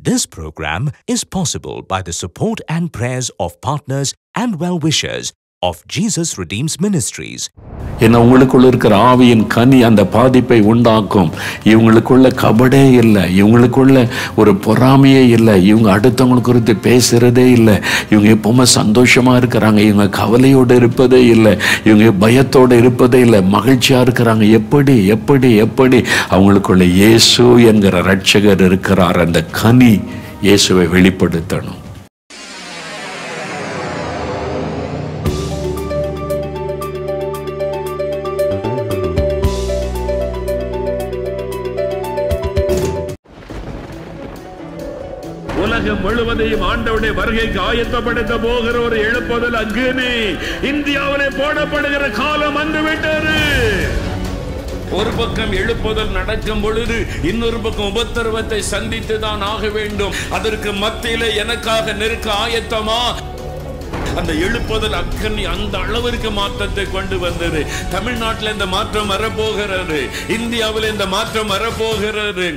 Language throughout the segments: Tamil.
This program is possible by the support and prayers of partners and well wishers of Jesus Redeems Ministries. ஏன்னா உங்களுக்குள்ள இருக்கிற ஆவியின் கனி அந்த பாதிப்பை உண்டாக்கும் இவங்களுக்குள்ள கபடே இல்லை இவங்களுக்குள்ள ஒரு பொறாமையே இல்லை இவங்க அடுத்தவங்க குறித்து பேசுறதே இல்லை இவங்க எப்பவுமே சந்தோஷமா இருக்கிறாங்க இவங்க கவலையோடு இருப்பதே இல்லை இவங்க பயத்தோடு இருப்பதே இல்லை மகிழ்ச்சியா இருக்கிறாங்க எப்படி எப்படி எப்படி அவங்களுக்குள்ள இயேசு என்கிற ரட்சகர் இருக்கிறார் அந்த கனி இயேசுவை வெளிப்படுத்தணும் உலகம் முழுவதையும் ஆண்டவுடைய வருகைக்கு ஆயத்தப்படுத்த போகிற ஒரு எழுப்புதல் அக்னி இந்தியாவிலே போடப்படுகிற காலம் வந்துவிட்டது ஒரு பக்கம் எழுப்புதல் நடக்கும் பொழுது இன்னொரு பக்கம் உபத்திரவத்தை சந்தித்து தான் ஆக வேண்டும் அதற்கு மத்தியில எனக்காக நெருக்க ஆயத்தமா அந்த எழுப்புதல் அக்கனி அந்த அளவிற்கு மாற்றத்தை கொண்டு வந்தது தமிழ்நாட்டில் இந்த மாற்றம் வரப்போகிறது இந்தியாவில் இந்த மாற்றம் வரப்போகிறது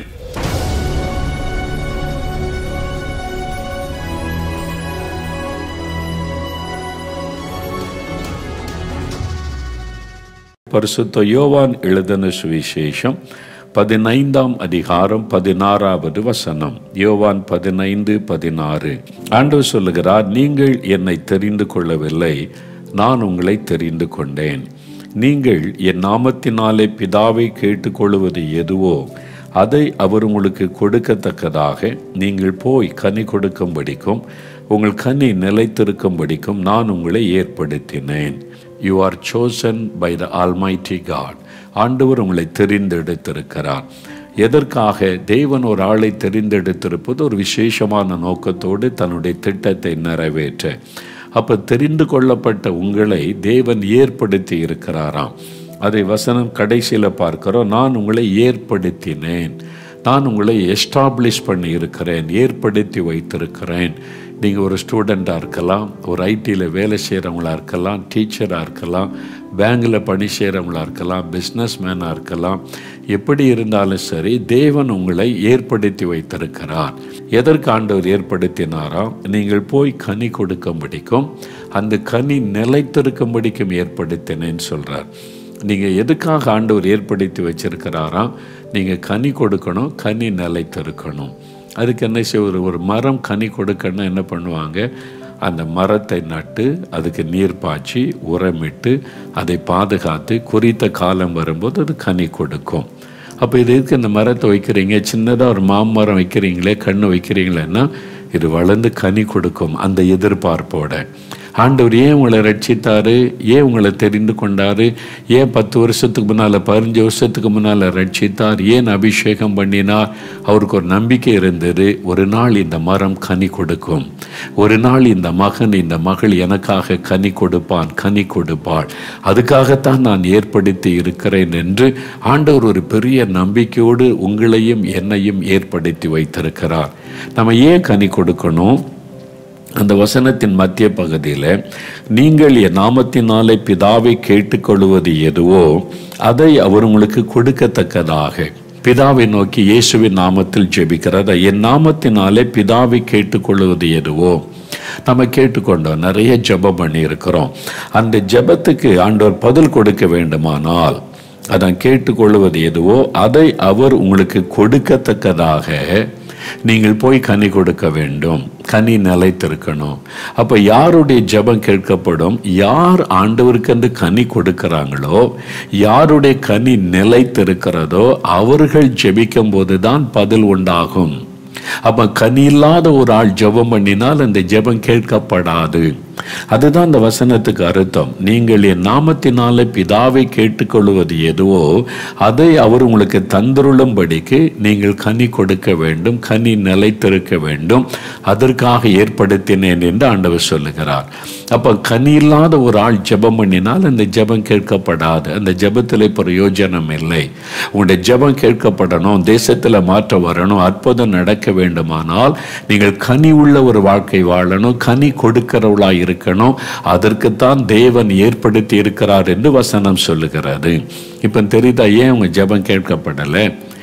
பரிசுத்த யோவான் எழுதின சுவிசேஷம் பதினைந்தாம் அதிகாரம் பதினாறாவது வசனம் யோவான் பதினைந்து பதினாறு ஆண்டவர் சொல்லுகிறார் நீங்கள் என்னை தெரிந்து கொள்ளவில்லை நான் உங்களை தெரிந்து கொண்டேன் நீங்கள் என் நாமத்தினாலே பிதாவை கேட்டுக்கொள்வது எதுவோ அதை அவர் உங்களுக்கு கொடுக்கத்தக்கதாக நீங்கள் போய் கனி கொடுக்கும்படிக்கும் உங்கள் கனி நிலைத்திருக்கும்படிக்கும் நான் உங்களை ஏற்படுத்தினேன் you are chosen by the almighty god ஆண்டவர் உங்களை தெரிந்தெடுத்திருக்கிறார் எதற்காக தேவன் ஒரு ஆளை தெரிந்தெடுத்திருப்பது ஒரு விசேஷமான நோக்கத்தோடு தன்னுடைய திட்டத்தை நிறைவேற்ற அப்போ தெரிந்து கொள்ளப்பட்ட உங்களை தேவன் ஏற்படுத்தி இருக்கிறாராம் அதை வசனம் கடைசியில் பார்க்கிறோம் நான் உங்களை ஏற்படுத்தினேன் நான் உங்களை எஸ்டாப்ளிஷ் பண்ணி இருக்கிறேன் ஏற்படுத்தி வைத்திருக்கிறேன் நீங்கள் ஒரு ஸ்டூடெண்ட்டாக இருக்கலாம் ஒரு ஐடியில் வேலை செய்கிறவங்களா இருக்கலாம் டீச்சராக இருக்கலாம் பேங்கில் பணி செய்கிறவங்களா இருக்கலாம் பிஸ்னஸ் மேனாக இருக்கலாம் எப்படி இருந்தாலும் சரி தேவன் உங்களை ஏற்படுத்தி வைத்திருக்கிறார் எதற்கு ஆண்டவர் ஏற்படுத்தினாராம் நீங்கள் போய் கனி கொடுக்கும்படிக்கும் அந்த கனி நிலைத்திருக்கும்படிக்கும் ஏற்படுத்தினேன்னு சொல்கிறார் நீங்கள் எதுக்காக ஆண்டவர் ஏற்படுத்தி வச்சிருக்கிறாராம் நீங்கள் கனி கொடுக்கணும் கனி நிலைத்திருக்கணும் அதுக்கு என்ன செய்வது ஒரு மரம் கனி கொடுக்கணும் என்ன பண்ணுவாங்க அந்த மரத்தை நட்டு அதுக்கு நீர் பாய்ச்சி உரமிட்டு அதை பாதுகாத்து குறித்த காலம் வரும்போது அது கனி கொடுக்கும் அப்போ இது எதுக்கு இந்த மரத்தை வைக்கிறீங்க சின்னதாக ஒரு மாமரம் வைக்கிறீங்களே கண்ணு வைக்கிறீங்களேன்னா இது வளர்ந்து கனி கொடுக்கும் அந்த எதிர்பார்ப்போட ஆண்டவர் ஏன் உங்களை ரட்சித்தாரு ஏன் உங்களை தெரிந்து கொண்டாரு ஏன் பத்து வருஷத்துக்கு முன்னால் பதினஞ்சு வருஷத்துக்கு முன்னால் ரட்சித்தார் ஏன் அபிஷேகம் பண்ணினார் அவருக்கு ஒரு நம்பிக்கை இருந்தது ஒரு நாள் இந்த மரம் கனி கொடுக்கும் ஒரு நாள் இந்த மகன் இந்த மகள் எனக்காக கனி கொடுப்பான் கனி கொடுப்பாள் அதுக்காகத்தான் நான் ஏற்படுத்தி இருக்கிறேன் என்று ஆண்டவர் ஒரு பெரிய நம்பிக்கையோடு உங்களையும் என்னையும் ஏற்படுத்தி வைத்திருக்கிறார் நம்ம ஏன் கனி கொடுக்கணும் அந்த வசனத்தின் மத்திய பகுதியில் நீங்கள் என் நாமத்தினாலே பிதாவை கேட்டுக்கொள்வது எதுவோ அதை அவர் உங்களுக்கு கொடுக்கத்தக்கதாக பிதாவை நோக்கி இயேசுவின் நாமத்தில் ஜெபிக்கிறார் என் நாமத்தினாலே பிதாவை கேட்டுக்கொள்வது எதுவோ நம்ம கேட்டுக்கொண்டோம் நிறைய ஜெபம் பண்ணி இருக்கிறோம் அந்த ஜெபத்துக்கு ஆண்டவர் பதில் கொடுக்க வேண்டுமானால் அதான் கேட்டுக்கொள்வது எதுவோ அதை அவர் உங்களுக்கு கொடுக்கத்தக்கதாக நீங்கள் போய் கனி கொடுக்க வேண்டும் கனி நிலைத்திருக்கணும் அப்போ யாருடைய ஜெபம் கேட்கப்படும் யார் ஆண்டவருக்கு அந்த கனி கொடுக்கிறாங்களோ யாருடைய கனி நிலைத்திருக்கிறதோ அவர்கள் ஜெபிக்கும் போது தான் பதில் உண்டாகும் அப்ப கனி இல்லாத ஒரு ஆள் ஜெபம் பண்ணினால் அந்த ஜெபம் கேட்கப்படாது அதுதான் அந்த வசனத்துக்கு அர்த்தம் நீங்கள் என் நாமத்தினால பிதாவை கேட்டுக்கொள்வது எதுவோ அதை அவர் உங்களுக்கு தந்தருளும்படிக்கு நீங்கள் கனி கொடுக்க வேண்டும் கனி நிலைத்திருக்க வேண்டும் அதற்காக ஏற்படுத்தினேன் என்று ஆண்டவர் சொல்லுகிறார் அப்ப கனி இல்லாத ஒரு ஆள் ஜெபம் பண்ணினால் அந்த ஜெபம் கேட்கப்படாது அந்த ஜெபத்தில் பிரயோஜனம் இல்லை உங்களுடைய ஜெபம் கேட்கப்படணும் தேசத்தில் மாற்றம் வரணும் அற்புதம் நடக்க வேண்டுமானால் நீங்கள் கனி உள்ள ஒரு வாழ்க்கை வாழணும் கனி கொடுக்கிறவளா இருக்கணும் அதற்குத்தான் தேவன் ஏற்படுத்தி இருக்கிறார் என்று வசனம் சொல்லுகிறது இப்போ தெரியுதா ஏன் உங்க ஜெபம் கேட்கப்படலை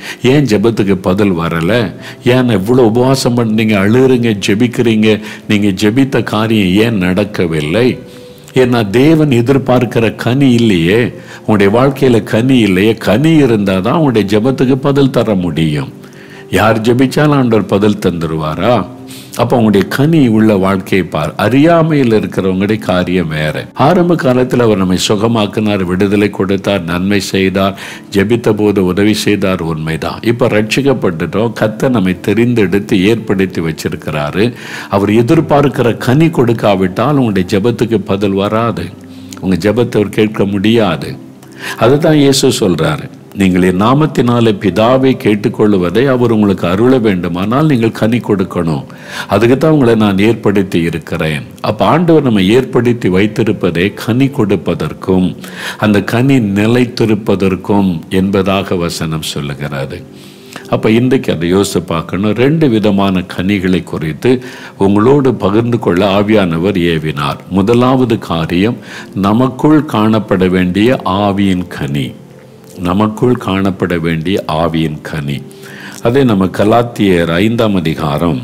ஏன் ஜெபத்துக்கு பதில் வரலை ஏன் இவ்வளோ உபவாசம் பண்ணீங்க அழுறீங்க ஜெபிக்கிறீங்க நீங்கள் ஜெபித்த காரியம் ஏன் நடக்கவில்லை ஏன்னா தேவன் எதிர்பார்க்கிற கனி இல்லையே உங்களுடைய வாழ்க்கையில கனி இல்லையே கனி இருந்தால் தான் உங்களுடைய ஜெபத்துக்கு பதில் தர முடியும் யார் ஜெபிச்சாலும் ஆண்டவர் பதில் தந்துருவாரா அப்போ உங்களுடைய கனி உள்ள வாழ்க்கையை பார் அறியாமையில் இருக்கிறவங்களுடைய காரியம் வேற ஆரம்ப காலத்தில் அவர் நம்மை சுகமாக்கினார் விடுதலை கொடுத்தார் நன்மை செய்தார் ஜெபித்த போது உதவி செய்தார் உண்மைதான் இப்போ ரட்சிக்கப்பட்டுட்டோம் கத்த நம்மை தெரிந்தெடுத்து ஏற்படுத்தி வச்சிருக்கிறாரு அவர் எதிர்பார்க்கிற கனி கொடுக்காவிட்டால் உங்களுடைய ஜெபத்துக்கு பதில் வராது உங்க ஜெபத்தை அவர் கேட்க முடியாது அதுதான் இயேசு சொல்றாரு நீங்கள் என் நாமத்தினாலே பிதாவை கேட்டுக்கொள்வதை அவர் உங்களுக்கு அருள வேண்டுமானால் நீங்கள் கனி கொடுக்கணும் அதுக்கு தான் உங்களை நான் ஏற்படுத்தி இருக்கிறேன் அப்ப ஆண்டவர் நம்ம ஏற்படுத்தி வைத்திருப்பதை கனி கொடுப்பதற்கும் அந்த கனி நிலைத்திருப்பதற்கும் என்பதாக வசனம் சொல்லுகிறாரு அப்போ இன்றைக்கு அதை யோசித்து பார்க்கணும் ரெண்டு விதமான கனிகளை குறித்து உங்களோடு பகிர்ந்து கொள்ள ஆவியானவர் ஏவினார் முதலாவது காரியம் நமக்குள் காணப்பட வேண்டிய ஆவியின் கனி நமக்குள் காணப்பட வேண்டிய ஆவியின் கனி அதை நம்ம கலாத்தியர் ஐந்தாம் அதிகாரம்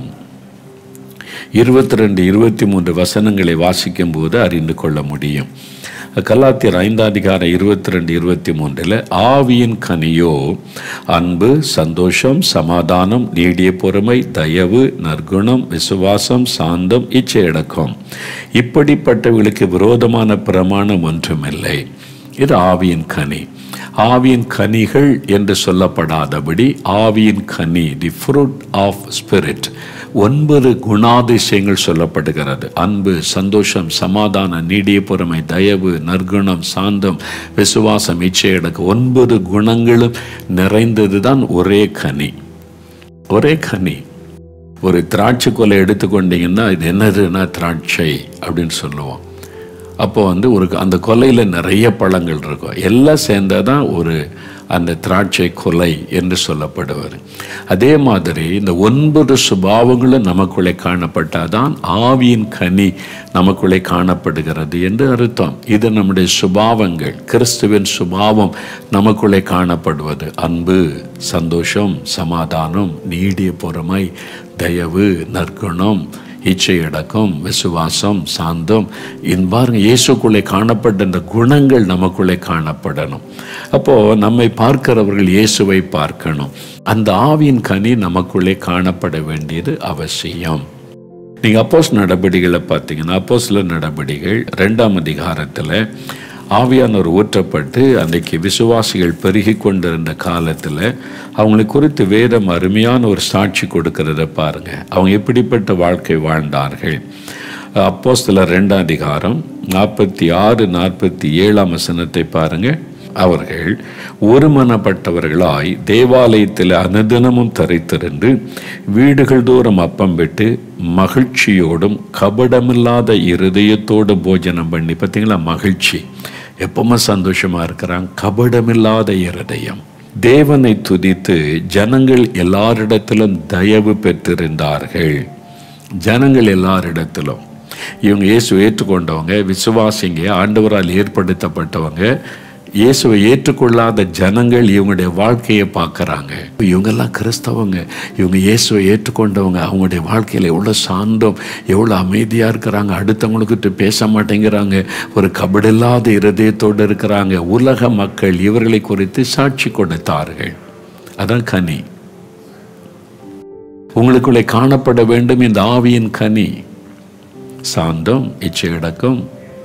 இருபத்தி ரெண்டு இருபத்தி மூன்று வசனங்களை வாசிக்கும் போது அறிந்து கொள்ள முடியும் கலாத்தியர் ஐந்தாம் அதிகாரம் இருபத்தி ரெண்டு இருபத்தி மூன்றில் ஆவியின் கனியோ அன்பு சந்தோஷம் சமாதானம் நீடிய பொறுமை தயவு நற்குணம் விசுவாசம் சாந்தம் இச்சையடக்கம் இப்படிப்பட்டவர்களுக்கு விரோதமான பிரமாணம் ஒன்றுமில்லை இது ஆவியின் கனி ஆவியின் கனிகள் என்று சொல்லப்படாதபடி ஆவியின் கனி தி ஃப்ரூட் ஆஃப் ஸ்பிரிட் ஒன்பது குணாதிசயங்கள் சொல்லப்படுகிறது அன்பு சந்தோஷம் சமாதானம் நீடிய பொறுமை தயவு நற்குணம் சாந்தம் விசுவாசம் இச்சையடக்கு ஒன்பது குணங்களும் நிறைந்தது தான் ஒரே கனி ஒரே கனி ஒரு திராட்சை கொலை எடுத்துக்கொண்டீங்கன்னா இது என்னதுன்னா திராட்சை அப்படின்னு சொல்லுவோம் அப்போ வந்து ஒரு அந்த கொலையில் நிறைய பழங்கள் இருக்கும் எல்லாம் சேர்ந்தால் தான் ஒரு அந்த திராட்சை கொலை என்று சொல்லப்படுவது அதே மாதிரி இந்த ஒன்பது சுபாவங்களும் நமக்குள்ளே காணப்பட்டாதான் ஆவியின் கனி நமக்குள்ளே காணப்படுகிறது என்று அர்த்தம் இது நம்முடைய சுபாவங்கள் கிறிஸ்துவின் சுபாவம் நமக்குள்ளே காணப்படுவது அன்பு சந்தோஷம் சமாதானம் நீடிய பொறுமை தயவு நற்குணம் இச்சையடக்கம் விசுவாசம் சாந்தம் இன் பாருங்க இயேசுக்குள்ளே காணப்பட்ட இந்த குணங்கள் நமக்குள்ளே காணப்படணும் அப்போ நம்மை பார்க்கிறவர்கள் இயேசுவை பார்க்கணும் அந்த ஆவியின் கனி நமக்குள்ளே காணப்பட வேண்டியது அவசியம் நீங்க அப்போஸ் நடபடிகளை பார்த்தீங்கன்னா அப்போஸ்ல நடபடிகள் ரெண்டாம் அதிகாரத்தில் ஆவியானவர் ஊற்றப்பட்டு அன்றைக்கு விசுவாசிகள் பெருகி கொண்டிருந்த காலத்தில் அவங்களை குறித்து வேதம் அருமையான ஒரு சாட்சி கொடுக்கிறத பாருங்க அவங்க எப்படிப்பட்ட வாழ்க்கை வாழ்ந்தார்கள் அப்போ சில ரெண்டாம் அதிகாரம் நாற்பத்தி ஆறு நாற்பத்தி ஏழாம் வசனத்தை பாருங்க அவர்கள் ஒருமனப்பட்டவர்களாய் தேவாலயத்தில் அனுதினமும் தரித்திருந்து வீடுகள் தோறும் அப்பம் விட்டு மகிழ்ச்சியோடும் கபடமில்லாத இருதயத்தோடும் போஜனம் பண்ணி பார்த்தீங்களா மகிழ்ச்சி எப்பவுமே சந்தோஷமா இருக்கிறாங்க கபடமில்லாத இருதயம் தேவனை துதித்து ஜனங்கள் எல்லாரிடத்திலும் தயவு பெற்றிருந்தார்கள் ஜனங்கள் எல்லாரிடத்திலும் இவங்க இயேசு ஏற்றுக்கொண்டவங்க விசுவாசிங்க ஆண்டவரால் ஏற்படுத்தப்பட்டவங்க இயேசுவை ஏற்றுக்கொள்ளாத ஜனங்கள் இவங்களுடைய வாழ்க்கையை பார்க்குறாங்க இவங்கெல்லாம் கிறிஸ்தவங்க இவங்க இயேசுவை ஏற்றுக்கொண்டவங்க அவங்களுடைய வாழ்க்கையில் எவ்வளோ சாந்தம் எவ்வளோ அமைதியாக இருக்கிறாங்க அடுத்தவங்களுக்கிட்ட பேச மாட்டேங்கிறாங்க ஒரு கபடில்லாத இருதயத்தோடு இருக்கிறாங்க உலக மக்கள் இவர்களை குறித்து சாட்சி கொடுத்தார்கள் அதான் கனி உங்களுக்குள்ளே காணப்பட வேண்டும் இந்த ஆவியின் கனி சாந்தம் இச்சையடக்கம்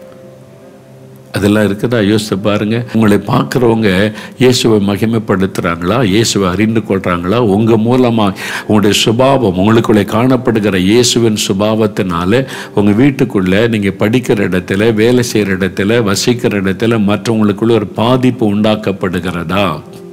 அதெல்லாம் இருக்குதா யோசித்து பாருங்க உங்களை பார்க்குறவங்க இயேசுவை மகிமைப்படுத்துகிறாங்களா இயேசுவை அறிந்து கொள்கிறாங்களா உங்கள் மூலமாக உங்களுடைய சுபாவம் உங்களுக்குள்ளே காணப்படுகிற இயேசுவின் சுபாவத்தினால உங்கள் வீட்டுக்குள்ளே நீங்கள் படிக்கிற இடத்துல வேலை செய்கிற இடத்துல வசிக்கிற இடத்துல மற்றவங்களுக்குள்ள ஒரு பாதிப்பு உண்டாக்கப்படுகிறதா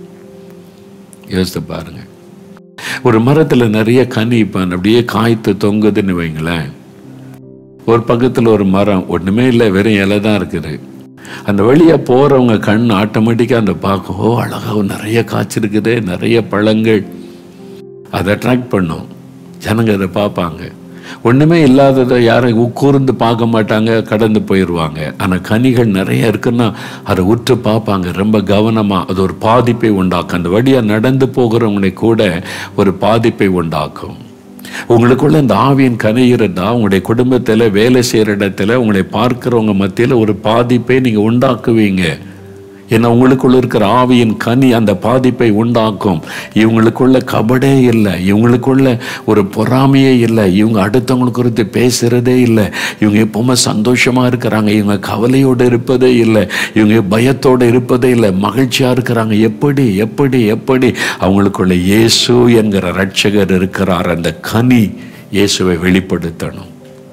யோசித்து பாருங்க ஒரு மரத்தில் நிறைய கனி இப்போ அப்படியே காய்த்து தொங்குதுன்னு வைங்களேன் ஒரு பக்கத்தில் ஒரு மரம் ஒன்றுமே இல்லை வெறும் இலை தான் இருக்குது அந்த வழியாக போகிறவங்க கண் ஆட்டோமேட்டிக்காக அந்த பார்க்கும் ஓ அழகாக நிறைய காய்ச்சிருக்குது நிறைய பழங்கள் அதை அட்ராக்ட் பண்ணும் ஜனங்க அதை பார்ப்பாங்க ஒண்ணுமே இல்லாததை யாரும் கூர்ந்து பார்க்க மாட்டாங்க கடந்து போயிடுவாங்க ஆனா கனிகள் நிறைய இருக்குன்னா அதை உற்று பார்ப்பாங்க ரொம்ப கவனமா அது ஒரு பாதிப்பை உண்டாக்கும் அந்த வழியா நடந்து போகிறவங்களை கூட ஒரு பாதிப்பை உண்டாக்கும் உங்களுக்குள்ள இந்த ஆவியின் கனி இருந்தா உங்களுடைய குடும்பத்துல வேலை செய்யற இடத்துல உங்களை பார்க்கிறவங்க மத்தியில ஒரு பாதிப்பை நீங்க உண்டாக்குவீங்க ஏன்னா உங்களுக்குள்ள இருக்கிற ஆவியின் கனி அந்த பாதிப்பை உண்டாக்கும் இவங்களுக்குள்ள கபடே இல்லை இவங்களுக்குள்ள ஒரு பொறாமையே இல்லை இவங்க அடுத்தவங்களுக்கு குறித்து பேசுறதே இல்லை இவங்க எப்பவுமே சந்தோஷமா இருக்கிறாங்க இவங்க கவலையோடு இருப்பதே இல்லை இவங்க பயத்தோடு இருப்பதே இல்லை மகிழ்ச்சியா இருக்கிறாங்க எப்படி எப்படி எப்படி அவங்களுக்குள்ள இயேசு என்கிற ரட்சகர் இருக்கிறார் அந்த கனி இயேசுவை வெளிப்படுத்தணும்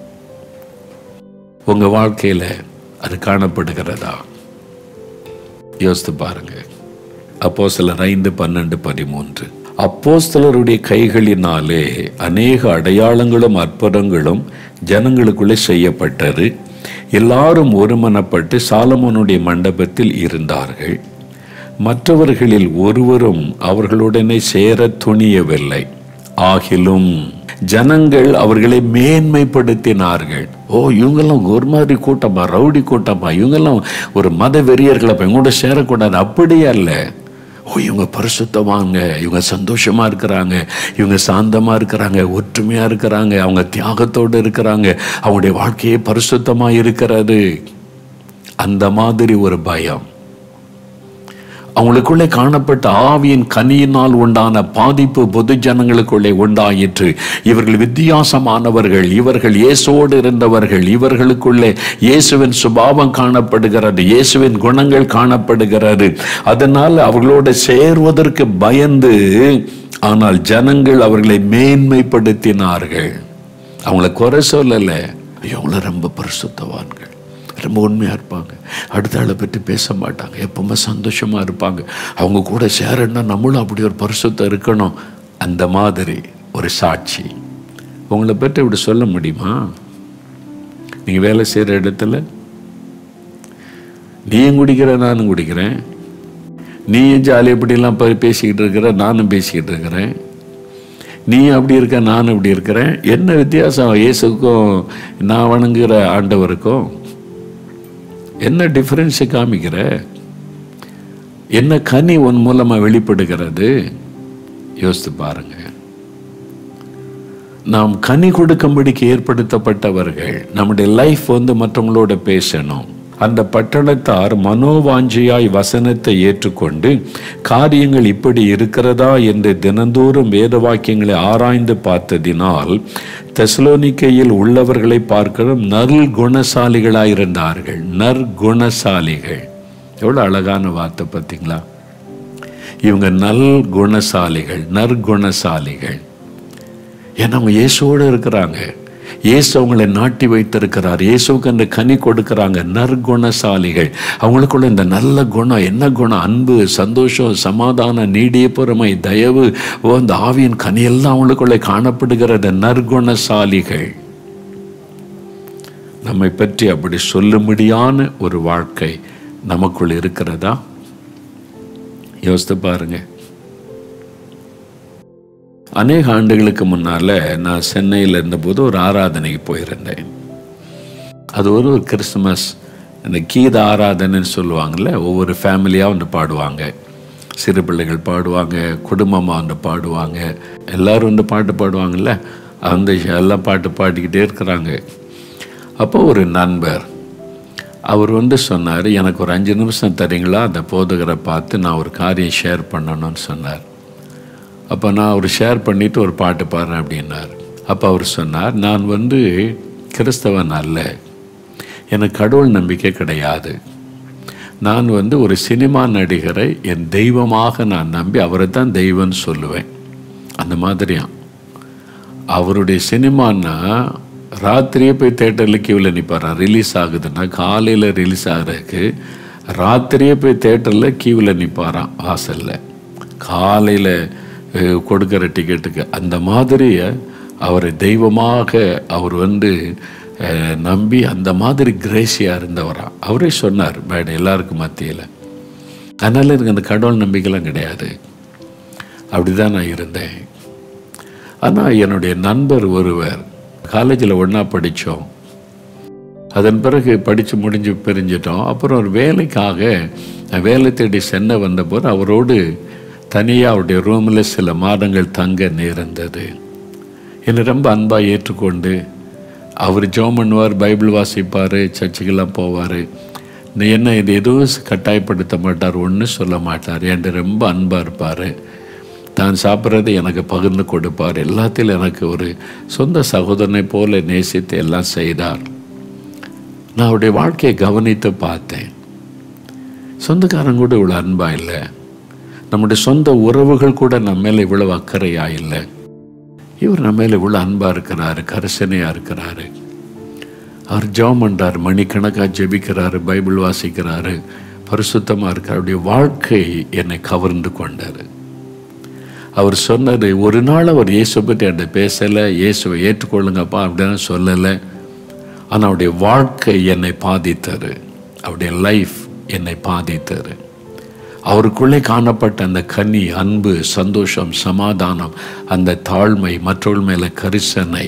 உங்க வாழ்க்கையில அது காணப்படுகிறதா யோசித்து பாருங்க அப்போ சிலர் ஐந்து பன்னெண்டு பதிமூன்று அப்போஸ்தலருடைய கைகளினாலே அநேக அடையாளங்களும் அற்புதங்களும் ஜனங்களுக்குள்ளே செய்யப்பட்டது எல்லாரும் ஒருமனப்பட்டு சாலமோனுடைய மண்டபத்தில் இருந்தார்கள் மற்றவர்களில் ஒருவரும் அவர்களுடனே சேர துணியவில்லை ஆகிலும் ஜனங்கள் அவர்களை மேன்மைப்படுத்தினார்கள் ஓ இவங்கெல்லாம் ஒரு மாதிரி கூட்டமா ரவுடி கூட்டமா இவங்கெல்லாம் ஒரு மத வெறியர்களை இவங்களோட சேரக்கூடாது அப்படியே அல்ல ஓ இவங்க பரிசுத்தவாங்க இவங்க சந்தோஷமா இருக்கிறாங்க இவங்க சாந்தமா இருக்கிறாங்க ஒற்றுமையா இருக்கிறாங்க அவங்க தியாகத்தோடு இருக்கிறாங்க அவங்களுடைய வாழ்க்கையே பரிசுத்தமா இருக்கிறது அந்த மாதிரி ஒரு பயம் அவங்களுக்குள்ளே காணப்பட்ட ஆவியின் கனியினால் உண்டான பாதிப்பு பொது ஜனங்களுக்குள்ளே உண்டாயிற்று இவர்கள் வித்தியாசமானவர்கள் இவர்கள் இயேசோடு இருந்தவர்கள் இவர்களுக்குள்ளே இயேசுவின் சுபாவம் காணப்படுகிறது இயேசுவின் குணங்கள் காணப்படுகிறது அதனால் அவர்களோடு சேர்வதற்கு பயந்து ஆனால் ஜனங்கள் அவர்களை மேன்மைப்படுத்தினார்கள் அவங்கள குறை சொல்லலை இவங்கள ரொம்ப பரிசுத்தவான்கள் ரொம்ப உண்மையாக இருப்பாங்க அடுத்த ஆளை பற்றி பேச மாட்டாங்க எப்பவுமே சந்தோஷமாக இருப்பாங்க அவங்க கூட சேரன்னா நம்மளும் அப்படி ஒரு பரிசுத்தம் இருக்கணும் அந்த மாதிரி ஒரு சாட்சி உங்களை பற்றி இப்படி சொல்ல முடியுமா நீங்கள் வேலை செய்கிற இடத்துல நீயும் குடிக்கிற நானும் குடிக்கிறேன் நீயும் ஜாலி இப்படிலாம் பே- பேசிக்கிட்டு இருக்கிற நானும் பேசிக்கிட்டு இருக்கிறேன் நீ அப்படி இருக்க நான் இப்படி இருக்கிறேன் என்ன வித்தியாசம் இயேசுக்கும் நான் வணங்குகிற ஆண்டவருக்கும் என்ன டிஃபரன்ஸை காமிக்கிற என்ன கனி உன் மூலமா வெளிப்படுகிறது யோசித்து பாருங்க நாம் கனி கொடுக்கும்படிக்கு ஏற்படுத்தப்பட்டவர்கள் நம்முடைய லைஃப் வந்து மற்றவங்களோட பேசணும் அந்த பட்டணத்தார் மனோவாஞ்சியாய் வசனத்தை ஏற்றுக்கொண்டு காரியங்கள் இப்படி இருக்கிறதா என்று தினந்தோறும் வேத வாக்கியங்களை ஆராய்ந்து பார்த்ததினால் தெசலோனிக்கையில் உள்ளவர்களை பார்க்கிறோம் நற்குணசாலிகளாயிருந்தார்கள் நற்குணசாலிகள் எவ்வளோ அழகான வார்த்தை பார்த்தீங்களா இவங்க நல் குணசாலிகள் நற்குணசாலிகள் ஏன்னா அவங்க இயேசுவோடு இருக்கிறாங்க இயேசு அவங்களை நாட்டி வைத்திருக்கிறார் இயேசுவுக்கு அந்த கனி கொடுக்கறாங்க நற்குணசாலிகள் அவங்களுக்குள்ள இந்த நல்ல குணம் என்ன குணம் அன்பு சந்தோஷம் சமாதானம் நீடிய பொறுமை தயவு ஓ இந்த ஆவியின் கனியெல்லாம் அவங்களுக்குள்ளே காணப்படுகிறது நற்குணசாலிகள் நம்மை பற்றி அப்படி சொல்லும்படியான ஒரு வாழ்க்கை நமக்குள் இருக்கிறதா யோசித்து பாருங்க அநேக ஆண்டுகளுக்கு முன்னால நான் சென்னையில் இருந்தபோது ஒரு ஆராதனைக்கு போயிருந்தேன் அது ஒரு ஒரு கிறிஸ்துமஸ் இந்த கீத ஆராதனைன்னு சொல்லுவாங்கல்ல ஒவ்வொரு ஃபேமிலியாக வந்து பாடுவாங்க சிறு பிள்ளைகள் பாடுவாங்க குடும்பமாக வந்து பாடுவாங்க எல்லாரும் வந்து பாட்டு பாடுவாங்கல்ல அந்த எல்லாம் பாட்டு பாடிக்கிட்டே இருக்கிறாங்க அப்போ ஒரு நண்பர் அவர் வந்து சொன்னார் எனக்கு ஒரு அஞ்சு நிமிஷம் தரீங்களா அந்த போதகரை பார்த்து நான் ஒரு காரியம் ஷேர் பண்ணணும்னு சொன்னார் அப்போ நான் அவர் ஷேர் பண்ணிவிட்டு ஒரு பாட்டு பாடுறேன் அப்படின்னார் அப்போ அவர் சொன்னார் நான் வந்து கிறிஸ்தவன் அல்ல எனக்கு கடவுள் நம்பிக்கை கிடையாது நான் வந்து ஒரு சினிமா நடிகரை என் தெய்வமாக நான் நம்பி அவரை தான் தெய்வம்னு சொல்லுவேன் அந்த மாதிரியாம் அவருடைய சினிமான்னா ராத்திரியே போய் தேட்டரில் கியூவில் நிற்பாரா ரிலீஸ் ஆகுதுன்னா காலையில் ரிலீஸ் ஆகிறதுக்கு ராத்திரியே போய் தேட்டரில் கியூவில் நிற்பாராம் வாசலில் காலையில் கொடுக்குற டிக்கெட்டுக்கு அந்த மாதிரி அவரை தெய்வமாக அவர் வந்து அஹ், நம்பி அந்த மாதிரி கிரேசியாக இருந்தவரா அவரே சொன்னார் பேட் எல்லாருக்கும் மத்தியில் அதனால் எனக்கு அந்த கடவுள் நம்பிக்கைலாம் கிடையாது அப்படி தான் நான் இருந்தேன் ஆனால் என்னுடைய நண்பர் ஒருவர் காலேஜில் ஒன்றா படித்தோம் அதன் பிறகு படித்து முடிஞ்சு பிரிஞ்சிட்டோம் அப்புறம் ஒரு வேலைக்காக நான் வேலை தேடி சென்னை வந்தபோது அவரோடு தனியாக அவருடைய ரூமில் சில மாதங்கள் தங்க நேர்ந்தது என்னை ரொம்ப அன்பாக ஏற்றுக்கொண்டு அவர் ஜோம் பண்ணுவார் பைபிள் வாசிப்பார் சர்ச்சுக்கெல்லாம் போவார் நீ என்ன இது எதுவும் கட்டாயப்படுத்த மாட்டார் ஒன்றும் சொல்ல மாட்டார் என்கிட்ட ரொம்ப அன்பாக இருப்பார் தான் சாப்பிட்றதை எனக்கு பகிர்ந்து கொடுப்பார் எல்லாத்திலும் எனக்கு ஒரு சொந்த சகோதரனை போல நேசித்து எல்லாம் செய்தார் நான் அவருடைய வாழ்க்கையை கவனித்து பார்த்தேன் சொந்தக்காரங்க கூட இவ்வளோ அன்பாக இல்லை நம்முடைய சொந்த உறவுகள் கூட நம்ம மேலே இவ்வளவு அக்கறையா இல்லை இவர் நம்ம மேலே இவ்வளோ அன்பாக இருக்கிறாரு கரிசனையாக இருக்கிறாரு அவர் ஜெபம் பண்ணுறார் மணிக்கணக்காக ஜெபிக்கிறாரு பைபிள் வாசிக்கிறாரு பரிசுத்தமாக இருக்கார் அவருடைய வாழ்க்கை என்னை கவர்ந்து கொண்டார் அவர் சொன்னது ஒரு நாள் அவர் இயேசுவை பற்றி என்கிட்ட பேசலை இயேசுவை ஏற்றுக்கொள்ளுங்கப்பா அப்படின்னு சொல்லலை ஆனால் அவருடைய வாழ்க்கை என்னை பாதித்தது அவருடைய லைஃப் என்னை பாதித்தது அவருக்குள்ளே காணப்பட்ட அந்த கனி அன்பு சந்தோஷம் சமாதானம் அந்த தாழ்மை மற்றவர்கள் மேலே கரிசனை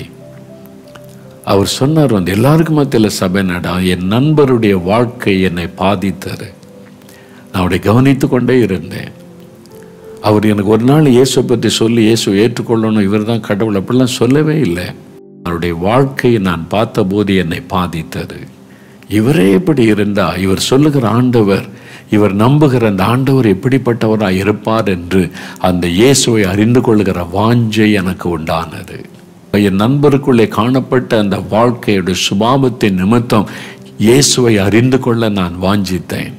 அவர் சொன்னார் வந்து எல்லாருக்கும் மத்தியில் சபை நட என் நண்பருடைய வாழ்க்கை என்னை பாதித்தது நான் அவரை கவனித்து கொண்டே இருந்தேன் அவர் எனக்கு ஒரு நாள் இயேசுவை பற்றி சொல்லி இயேசு ஏற்றுக்கொள்ளணும் இவர் தான் கடவுள் அப்படிலாம் சொல்லவே இல்லை அவருடைய வாழ்க்கையை நான் பார்த்தபோது என்னை பாதித்தது இவரே இப்படி இருந்தா இவர் சொல்லுகிற ஆண்டவர் இவர் நம்புகிற அந்த ஆண்டவர் எப்படிப்பட்டவராய் இருப்பார் என்று அந்த இயேசுவை அறிந்து கொள்கிற வாஞ்சை எனக்கு உண்டானது என் நண்பருக்குள்ளே காணப்பட்ட அந்த வாழ்க்கையுடைய சுபாவத்தின் நிமித்தம் இயேசுவை அறிந்து கொள்ள நான் வாஞ்சித்தேன்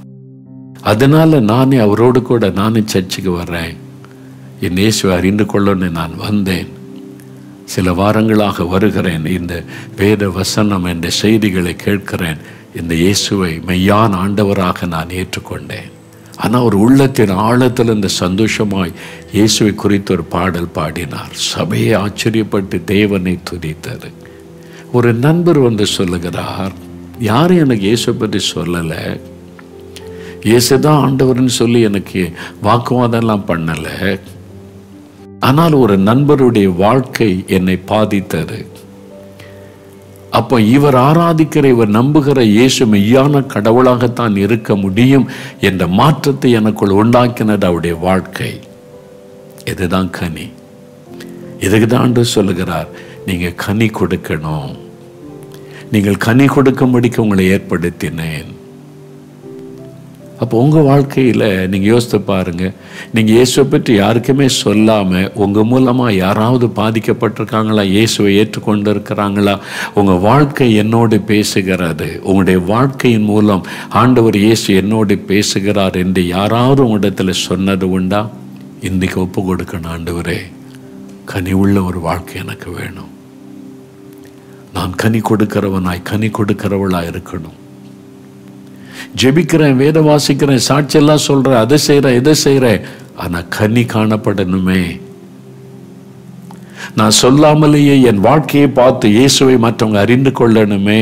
அதனால நானே அவரோடு கூட நானே சர்ச்சுக்கு வர்றேன் என் இயேசுவை அறிந்து கொள்ளன்னு நான் வந்தேன் சில வாரங்களாக வருகிறேன் இந்த வேத வசனம் என்ற செய்திகளை கேட்கிறேன் இந்த இயேசுவை மெய்யான ஆண்டவராக நான் ஏற்றுக்கொண்டேன் ஆனால் ஒரு உள்ளத்தின் ஆழத்தில் இந்த சந்தோஷமாய் இயேசுவை குறித்து ஒரு பாடல் பாடினார் சபையை ஆச்சரியப்பட்டு தேவனை துதித்தது ஒரு நண்பர் வந்து சொல்லுகிறார் யாரும் எனக்கு இயேசுவை பற்றி சொல்லலை இயேசுதான் ஆண்டவர்னு சொல்லி எனக்கு வாக்குவாதம்லாம் பண்ணலை ஆனால் ஒரு நண்பருடைய வாழ்க்கை என்னை பாதித்தது அப்போ இவர் ஆராதிக்கிற இவர் நம்புகிற இயேசு மெய்யான கடவுளாகத்தான் இருக்க முடியும் என்ற மாற்றத்தை எனக்குள் உண்டாக்கினது அவருடைய வாழ்க்கை இதுதான் கனி இதுக்கு தான் ஆண்டு சொல்லுகிறார் நீங்க கனி கொடுக்கணும் நீங்கள் கனி கொடுக்கும்படிக்கு உங்களை ஏற்படுத்தினேன் அப்போ உங்கள் வாழ்க்கையில் நீங்கள் யோசித்து பாருங்கள் நீங்கள் இயேசுவை பற்றி யாருக்குமே சொல்லாமல் உங்கள் மூலமாக யாராவது பாதிக்கப்பட்டிருக்காங்களா இயேசுவை ஏற்றுக்கொண்டு இருக்கிறாங்களா உங்கள் வாழ்க்கை என்னோடு பேசுகிறது உங்களுடைய வாழ்க்கையின் மூலம் ஆண்டவர் இயேசு என்னோடு பேசுகிறார் என்று யாராவது உங்களிடத்தில் சொன்னது உண்டா இன்றைக்கு ஒப்பு கொடுக்கணும் ஆண்டவரே கனி உள்ள ஒரு வாழ்க்கை எனக்கு வேணும் நான் கனி கொடுக்கிறவனாய் கனி கொடுக்கிறவளாய் இருக்கணும் ஜெபிக்கிறேன் வேத வாசிக்கிறேன் சாட்சியெல்லாம் சொல்கிறேன் அதை செய்கிறேன் இதை செய்கிறேன் ஆனால் கனி காணப்படணுமே நான் சொல்லாமலேயே என் வாழ்க்கையை பார்த்து இயேசுவை மற்றவங்க அறிந்து கொள்ளணுமே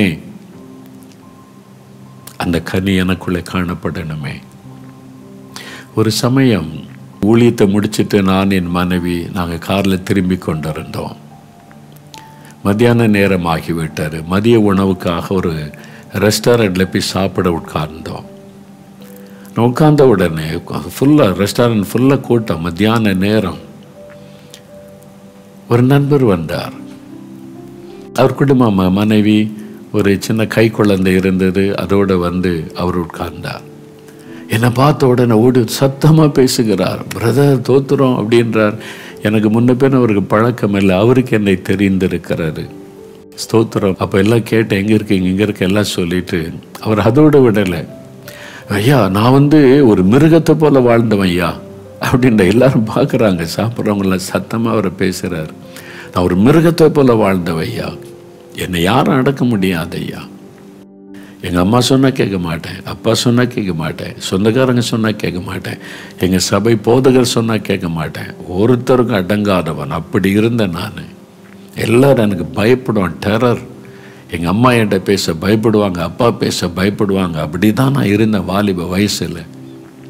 அந்த கனி எனக்குள்ளே காணப்படணுமே ஒரு சமயம் ஊழியத்தை முடிச்சிட்டு நான் என் மனைவி நாங்கள் காரில் திரும்பி கொண்டிருந்தோம் மத்தியான நேரம் ஆகிவிட்டார் மதிய உணவுக்காக ஒரு ரெஸ்டாரண்ட்டில் போய் சாப்பிட உட்கார்ந்தோம் நான் உட்கார்ந்த உடனே ஃபுல்லாக ரெஸ்டாரண்ட் ஃபுல்லாக கூட்டம் மத்தியான நேரம் ஒரு நண்பர் வந்தார் அவர் குடும்பம் மனைவி ஒரு சின்ன கை குழந்தை இருந்தது அதோடு வந்து அவர் உட்கார்ந்தார் என்னை பார்த்த உடனே ஓடி சத்தமாக பேசுகிறார் பிரதர் தோத்துறோம் அப்படின்றார் எனக்கு முன்ன பின்ன அவருக்கு பழக்கம் இல்லை அவருக்கு என்னை தெரிந்திருக்கிறாரு ஸ்தோத்திரம் அப்போ எல்லாம் கேட்டேன் எங்கே இருக்கீங்க இங்கே இருக்க எல்லாம் சொல்லிட்டு அவர் அதோட விடலை ஐயா நான் வந்து ஒரு மிருகத்தை போல வாழ்ந்தவன் ஐயா அப்படின்ற எல்லாரும் பார்க்குறாங்க சாப்பிட்றவங்களாம் சத்தமாக அவரை பேசுகிறார் நான் ஒரு மிருகத்தை போல வாழ்ந்தவன் ஐயா என்னை யாரும் அடக்க முடியாது ஐயா எங்கள் அம்மா சொன்னால் கேட்க மாட்டேன் அப்பா சொன்னால் கேட்க மாட்டேன் சொந்தக்காரங்க சொன்னால் கேட்க மாட்டேன் எங்கள் சபை போதகர் சொன்னால் கேட்க மாட்டேன் ஒருத்தருக்கும் அடங்காதவன் அப்படி இருந்தேன் நான் எல்லாரும் எனக்கு பயப்படுவான் டெரர் எங்கள் அம்மா என்கிட்ட பேச பயப்படுவாங்க அப்பா பேச பயப்படுவாங்க அப்படி தான் நான் இருந்தேன் வாலிப வயசில்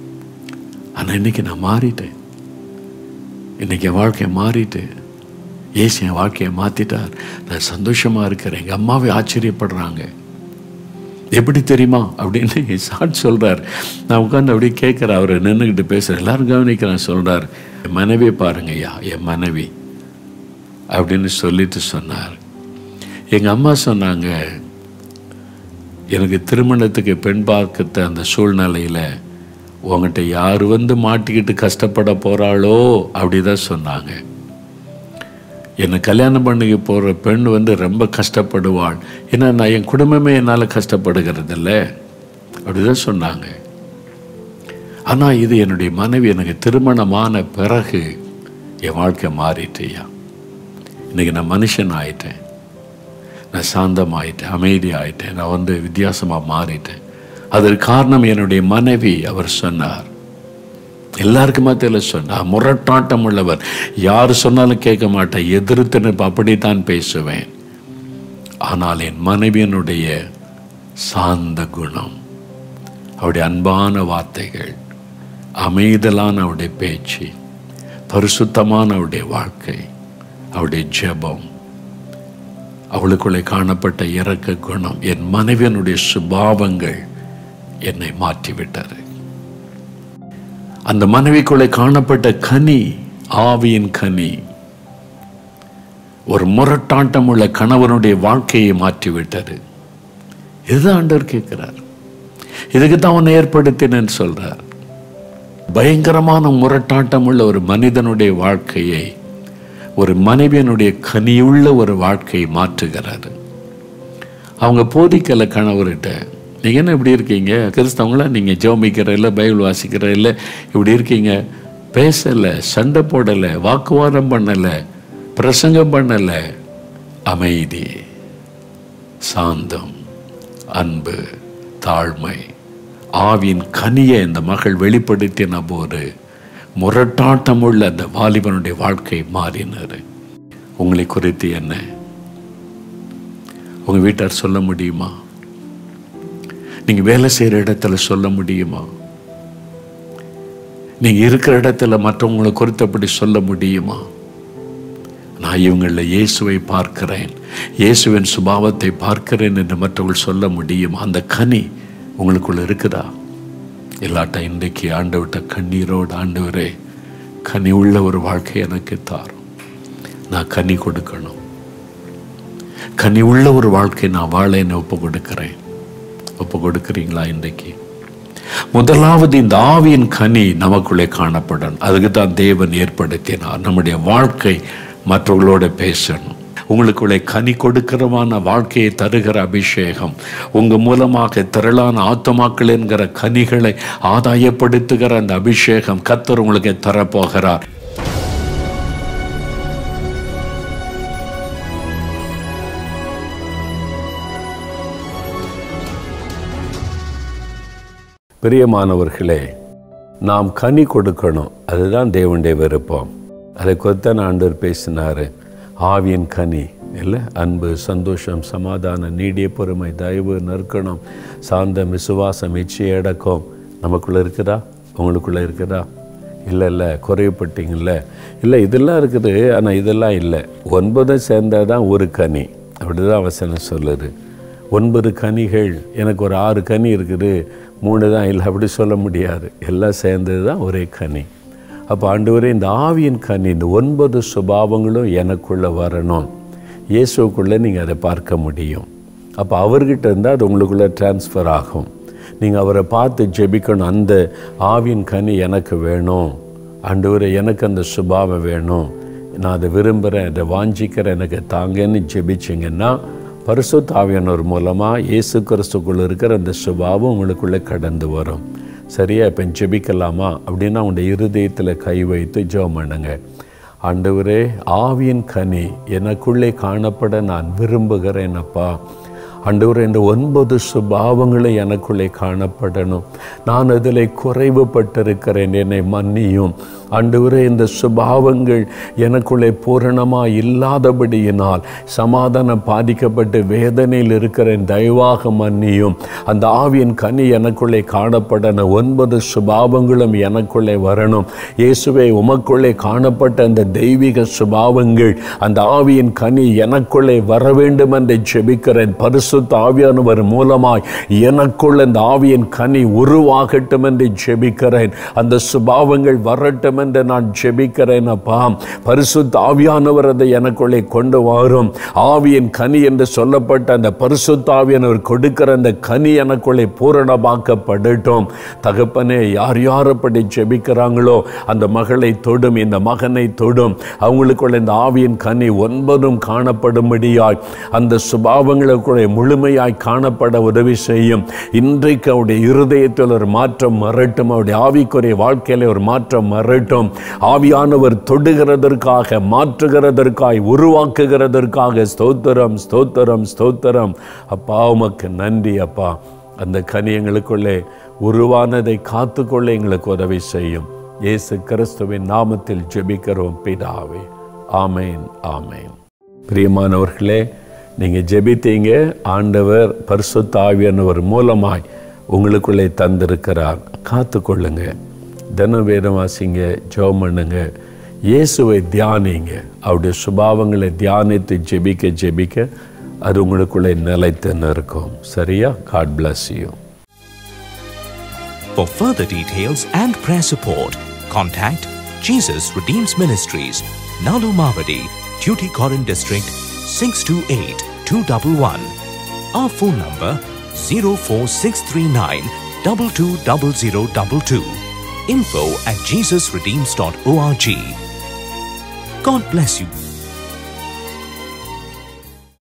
ஆனால் இன்னைக்கு நான் மாறிட்டேன் இன்னைக்கு என் வாழ்க்கை மாறிட்டு ஏசு என் வாழ்க்கையை மாற்றிட்டார் நான் சந்தோஷமாக இருக்கிறேன் எங்கள் அம்மாவே ஆச்சரியப்படுறாங்க எப்படி தெரியுமா அப்படின்னு சாட் சொல்கிறார் நான் உட்காந்து அப்படியே கேட்குறேன் அவர் நின்றுக்கிட்டு பேசுகிறேன் எல்லாரும் கவனிக்கிறேன் சொல்கிறார் என் மனைவி பாருங்க ஐயா என் மனைவி அப்படின்னு சொல்லிட்டு சொன்னார் எங்கள் அம்மா சொன்னாங்க எனக்கு திருமணத்துக்கு பெண் பார்க்கத்த அந்த சூழ்நிலையில் உங்ககிட்ட யார் வந்து மாட்டிக்கிட்டு கஷ்டப்பட போகிறாளோ அப்படி தான் சொன்னாங்க என்னை கல்யாணம் பண்ணிக்க போகிற பெண் வந்து ரொம்ப கஷ்டப்படுவாள் ஏன்னா நான் என் குடும்பமே என்னால் கஷ்டப்படுகிறது இல்லை அப்படிதான் சொன்னாங்க ஆனால் இது என்னுடைய மனைவி எனக்கு திருமணமான பிறகு என் வாழ்க்கை மாறிட்டுயா இன்னைக்கு நான் மனுஷன் ஆயிட்டேன் நான் சாந்தம் ஆயிட்டேன் அமைதி ஆயிட்டேன் நான் வந்து வித்தியாசமாக மாறிட்டேன் அதற்கு காரணம் என்னுடைய மனைவி அவர் சொன்னார் எல்லாருக்கும் மத்தியில் சொன்னார் முரட்டாட்டம் உள்ளவர் யார் சொன்னாலும் கேட்க மாட்டேன் எதிர்த்து நிற்ப அப்படித்தான் பேசுவேன் ஆனால் என் மனைவியனுடைய சாந்த குணம் அவருடைய அன்பான வார்த்தைகள் அமைதலான அவருடைய பேச்சு பரிசுத்தமான அவருடைய வாழ்க்கை அவருடைய ஜெபம் அவளுக்குள்ளே காணப்பட்ட இறக்க குணம் என் மனைவியனுடைய சுபாவங்கள் என்னை மாற்றிவிட்டது அந்த மனைவிக்குள்ளே காணப்பட்ட கனி ஆவியின் கனி ஒரு முரட்டாட்டம் உள்ள கணவனுடைய வாழ்க்கையை மாற்றிவிட்டது இதுதான் ஆண்டவர் கேட்கிறார் இதுக்கு தான் உன்னை ஏற்படுத்தினேன்னு சொல்றார் பயங்கரமான முரட்டாட்டம் உள்ள ஒரு மனிதனுடைய வாழ்க்கையை ஒரு மனைவியனுடைய கனியுள்ள ஒரு வாழ்க்கையை மாற்றுகிறாரு அவங்க போதிக்கல கணவர்கிட்ட நீங்கள் என்ன இப்படி இருக்கீங்க கிறிஸ்தவங்களா நீங்கள் ஜெபமிக்கிற இல்லை பைபிள் வாசிக்கிற இல்லை இப்படி இருக்கீங்க பேசலை சண்டை போடலை வாக்குவாதம் பண்ணலை பிரசங்கம் பண்ணலை அமைதி சாந்தம் அன்பு தாழ்மை ஆவியின் கனியை இந்த மகள் வெளிப்படுத்தின போது முரட்டாட்டமுள்ள அந்த வாலிபனுடைய வாழ்க்கை மாறினார் உங்களை குறித்து என்ன உங்கள் வீட்டார் சொல்ல முடியுமா நீங்கள் வேலை செய்கிற இடத்துல சொல்ல முடியுமா நீங்கள் இருக்கிற இடத்துல மற்றவங்களை குறித்தபடி சொல்ல முடியுமா நான் இவங்களில் இயேசுவை பார்க்கிறேன் இயேசுவின் சுபாவத்தை பார்க்கிறேன் என்று மற்றவர்கள் சொல்ல முடியுமா அந்த கனி உங்களுக்குள்ள இருக்குதா இல்லாட்டா இன்றைக்கு ஆண்டவிட்ட கண்ணீரோடு ஆண்டவரே கனி உள்ள ஒரு வாழ்க்கை எனக்கு தாரும் நான் கனி கொடுக்கணும் கனி உள்ள ஒரு வாழ்க்கை நான் வாழ என்ன ஒப்பு கொடுக்கிறேன் ஒப்பு கொடுக்குறீங்களா இன்றைக்கு முதலாவது இந்த ஆவியின் கனி நமக்குள்ளே காணப்படணும் அதுக்கு தான் தேவன் ஏற்படுத்தினார் நம்முடைய வாழ்க்கை மற்றவர்களோட பேசணும் உங்களுக்குள்ளே கனி கொடுக்கிறவான வாழ்க்கையை தருகிற அபிஷேகம் உங்க மூலமாக திரளான ஆத்மாக்கள் என்கிற கனிகளை ஆதாயப்படுத்துகிற அந்த அபிஷேகம் கத்தர் உங்களுக்கு தரப்போகிறார் பிரியமானவர்களே நாம் கனி கொடுக்கணும் அதுதான் தேவனுடைய விருப்பம் அதை கொத்தன் ஆண்டவர் பேசினார் ஆவியின் கனி இல்லை அன்பு சந்தோஷம் சமாதானம் நீடிய பொறுமை தயவு நற்கணம் சாந்தம் விசுவாசம் இச்சையடக்கம் நமக்குள்ளே இருக்குதா உங்களுக்குள்ளே இருக்குதா இல்லை இல்லை குறைவுப்பட்டீங்கல்ல இல்லை இதெல்லாம் இருக்குது ஆனால் இதெல்லாம் இல்லை ஒன்பதும் சேர்ந்தால் தான் ஒரு கனி அப்படி தான் வசனம் சொல்லுது ஒன்பது கனிகள் எனக்கு ஒரு ஆறு கனி இருக்குது மூணு தான் இல்லை அப்படி சொல்ல முடியாது எல்லாம் சேர்ந்தது தான் ஒரே கனி அப்போ ஆண்டவரே இந்த ஆவியின் கனி இந்த ஒன்பது சுபாவங்களும் எனக்குள்ளே வரணும் இயேசுக்குள்ளே நீங்கள் அதை பார்க்க முடியும் அப்போ அவர்கிட்ட இருந்தால் அது உங்களுக்குள்ளே டிரான்ஸ்ஃபர் ஆகும் நீங்கள் அவரை பார்த்து ஜெபிக்கணும் அந்த ஆவியின் கனி எனக்கு வேணும் ஆண்டவரே எனக்கு அந்த சுபாவம் வேணும் நான் அதை விரும்புகிறேன் அதை வாஞ்சிக்கிறேன் எனக்கு தாங்கன்னு ஜெபிச்சிங்கன்னா பரிசுத்த ஆவியானவர் மூலமாக இயேசு கிறிஸ்துக்குள்ளே இருக்கிற அந்த சுபாவம் உங்களுக்குள்ளே கடந்து வரும் சரியா இப்போ ஜெபிக்கலாமா அப்படின்னா உங்களுடைய இருதயத்தில் கை வைத்து ஜெபம் பண்ணுங்க ஆண்டவரே ஆவியின் கனி எனக்குள்ளே காணப்பட நான் விரும்புகிறேன் அப்பா ஆண்டவரே இந்த ஒன்பது சுபாவங்களை எனக்குள்ளே காணப்படணும் நான் அதில் குறைவுபட்டிருக்கிறேன் என்னை மன்னியும் ஆண்டவரே இந்த சுபாவங்கள் எனக்குள்ளே பூரணமாக இல்லாதபடியினால் சமாதானம் பாதிக்கப்பட்டு வேதனையில் இருக்கிறேன் தயவாக மன்னியும் அந்த ஆவியின் கனி எனக்குள்ளே காணப்படன ஒன்பது சுபாவங்களும் எனக்குள்ளே வரணும் இயேசுவே உமக்குள்ளே காணப்பட்ட அந்த தெய்வீக சுபாவங்கள் அந்த ஆவியின் கனி எனக்குள்ளே வர வேண்டும் என்று ஜெபிக்கிறேன் பரிசுத்த ஆவியானவர் மூலமாய் எனக்குள்ள அந்த ஆவியின் கனி உருவாகட்டும் என்று ஜெபிக்கிறேன் அந்த சுபாவங்கள் வரட்டும் என்று நான் ஜெபிக்கிறேன் அப்பா பரிசுத்த ஆவியானவர் அதை எனக்குள்ளே கொண்டு வரும் ஆவியின் கனி என்று சொல்லப்பட்ட அந்த பரிசுத்த ஆவியானவர் கொடுக்கிற அந்த கனி எனக்குள்ளே பூரணமாக்கப்படட்டும் தகப்பனே யார் யார் அப்படி ஜெபிக்கிறாங்களோ அந்த மகளை தொடும் இந்த மகனை தொடும் அவங்களுக்குள்ள இந்த ஆவியின் கனி ஒன்பதும் காணப்படும்படியாய் அந்த சுபாவங்களுக்குள்ளே முழுமையாய் காணப்பட உதவி செய்யும் இன்றைக்கு அவருடைய இருதயத்தில் ஒரு மாற்றம் மறட்டும் அவருடைய ஆவிக்குரிய வாழ்க்கையில ஒரு மாற்றம் மறட்டும் ஆவியானவர் தொடுகிறதற்காக மாற்றுகிறதற்காய் உருவாக்குகிறதற்காக ஸ்தோத்திரம் ஸ்தோத்திரம் ஸ்தோத்திரம் அப்பா உமக்கு நன்றி அப்பா அந்த கனி எங்களுக்குள்ளே உருவானதை காத்துக்கொள்ள எங்களுக்கு உதவி செய்யும் இயேசு கிறிஸ்துவின் நாமத்தில் ஜெபிக்கிறோம் பிதாவே ஆமேன் ஆமேன் பிரியமானவர்களே நீங்கள் ஜெபித்தீங்க ஆண்டவர் பரிசுத்த ஆவியானவர் மூலமாய் உங்களுக்குள்ளே தந்திருக்கிறார் காத்துக்கொள்ளுங்க தினம் வேதம் வாசிங்க ஜெபம் பண்ணுங்க இயேசுவை தியானிங்க அவருடைய சுபாவங்களை தியானித்து ஜெபிக்க ஜெபிக்க அது உங்களுக்குள்ளே நிலைத்து இருக்கும் சரியா god bless you For further details and prayer support, contact Jesus Redeems Ministries, Nalu Mavadi, Tuticorin District, 628 211. Our phone number 04639 220022. Info at jesusredeems.org. God bless you.